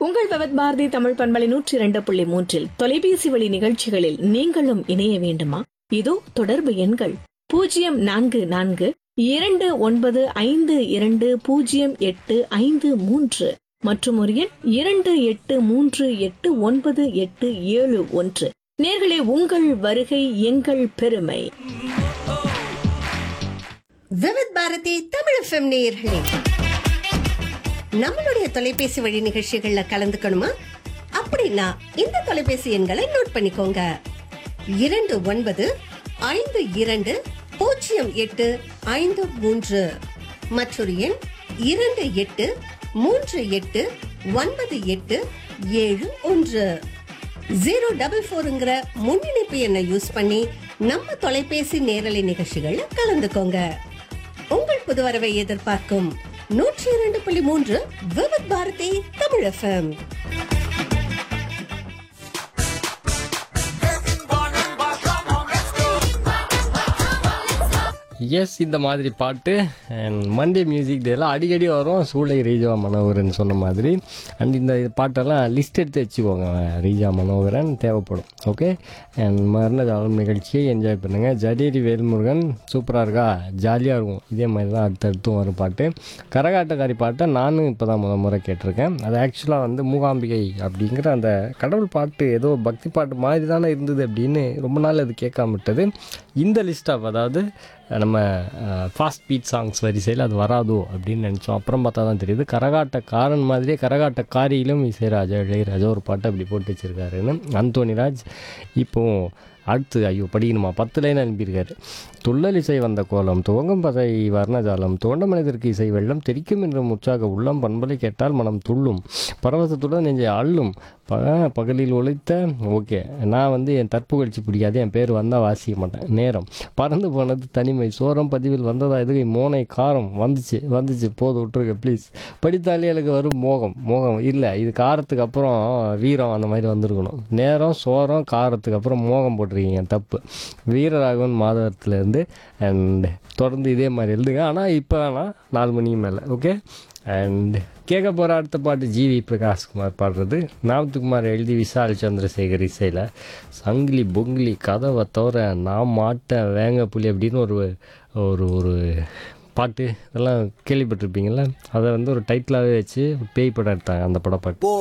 உங்கள் பவத் பாரதி தமிழ் பண்பலை நூற்றி இரண்டு புள்ளி மூன்றில் தொலைபேசி வழி நிகழ்ச்சிகளில் நீங்களும் இணைய வேண்டுமா இதோ தொடர்பு எண்கள் பூஜ்ஜியம் நான்கு நான்கு இரண்டு ஒன்பது ஐந்து இரண்டு பூஜ்ஜியம் எட்டு ஐந்து மூன்று மற்றும் ஒரு எண் இரண்டு எட்டு மூன்று எட்டு ஒன்பது எட்டு ஏழு ஒன்று நேர்களே உங்கள் வருகை எங்கள் பெருமை விவித் பாரதி தமிழ் எஃப்எம் நேயர்களே நம்மளுடைய தொலைபேசி வழி நிகழ்ச்சிகள்ல கலந்துக்கணுமா அப்படின்னா இந்த தொலைபேசி எண்களை நோட் பண்ணிக்கோங்க இரண்டு ஒன்பது ஐந்து இரண்டு பூஜ்ஜியம் எட்டு ஐந்து மூன்று மற்றொரு எண் இரண்டு எட்டு மூன்று எட்டு ஒன்பது எட்டு ஏழு ஒன்று ஜீரோ டபுள் ஃபோருங்கிற முன்னிணைப்பு எண்ணை யூஸ் பண்ணி நம்ம தொலைபேசி நேரலை நிகழ்ச்சிகள்ல கலந்துக்கோங்க உங்கள் புது வரவை எதிர்பார்க்கும் நூற்றி இரண்டு புள்ளி மூன்று விவித் பாரதி தமிழ் எஃப்எம் எஸ் இந்த மாதிரி பாட்டு அண்ட் மண்டே மியூசிக் டேலாம் அடிக்கடி வரும் சூளை ரீஜா மனோகரன் சொன்ன மாதிரி அண்ட் இந்த பாட்டெல்லாம் லிஸ்ட் எடுத்து வச்சுக்கோங்க ரீஜா மனோகரன் தேவைப்படும் ஓகே அண்ட் மரணஜாலம் நிகழ்ச்சியை என்ஜாய் பண்ணுங்கள் ஜடேரி வேல்முருகன் சூப்பராக இருக்கா ஜாலியாக இருக்கும் இதே மாதிரி தான் அடுத்தடுத்தும் வரும் பாட்டு கரகாட்டக்காரி பாட்டை நானும் இப்போ தான் முத முறை கேட்டிருக்கேன் அது ஆக்சுவலாக வந்து மூகாம்பிகை அப்படிங்கிற அந்த கடவுள் பாட்டு ஏதோ பக்தி பாட்டு மாதிரி தானே இருந்தது அப்படின்னு ரொம்ப நாள் அது கேட்காம விட்டது இந்த லிஸ்ட் ஆஃப் அதாவது நம்ம ஃபாஸ்ட் பீட் சாங்ஸ் வரிசையில் அது வராதோ அப்படின்னு நினச்சோம் அப்புறம் பார்த்தா தான் தெரியுது கரகாட்டக்காரன் மாதிரியே கரகாட்டக்காரியிலும் இசைராஜா இளையராஜா ஒரு பாட்டை அப்படி போட்டு வச்சிருக்காருன்னு அந்தோனிராஜ் இப்போ அடுத்து ஐயோ படிக்கணுமா பத்து லைன் அனுப்பியிருக்காரு துள்ளல் இசை வந்த கோலம் துவங்கும் பசை வர்ணஜாலம் தோண்ட மனிதருக்கு இசை வெள்ளம் தெரிக்கும் என்ற உற்சாக உள்ளம் பண்பலை கேட்டால் மனம் துள்ளும் பரவசத்துடன் நெஞ்சை அள்ளும் ப பகலில் உழைத்த ஓகே நான் வந்து என் தற்புகழ்ச்சி பிடிக்காது என் பேர் வந்தால் வாசிக்க மாட்டேன் நேரம் பறந்து போனது தனிமை சோரம் பதிவில் வந்ததா எதுகை மோனை காரம் வந்துச்சு வந்துச்சு போது விட்டுருங்க ப்ளீஸ் படித்தாலே எனக்கு வரும் மோகம் மோகம் இல்லை இது காரத்துக்கு அப்புறம் வீரம் அந்த மாதிரி வந்திருக்கணும் நேரம் சோரம் காரத்துக்கு அப்புறம் மோகம் போட்டிருக்கீங்க தப்பு வீரராகவன் மாதவரத்துலேருந்து அண்ட் தொடர்ந்து இதே மாதிரி எழுதுங்க ஆனால் இப்போ வேணாம் நாலு மணிக்கு மேலே ஓகே அண்ட் கேட்க போகிற அடுத்த பாட்டு ஜிவி பிரகாஷ்குமார் பாடுறது நாமத்துக்குமார் எழுதி விஷால் சந்திரசேகர் இசையில் சங்கிலி பொங்கிலி கதவை தவிர நான் மாட்டேன் வேங்க புலி அப்படின்னு ஒரு ஒரு ஒரு பாட்டு இதெல்லாம் கேள்விப்பட்டிருப்பீங்கள்ல அதை வந்து ஒரு டைட்டிலாகவே வச்சு பேய் படம் எடுத்தாங்க அந்த படம் பாட்டு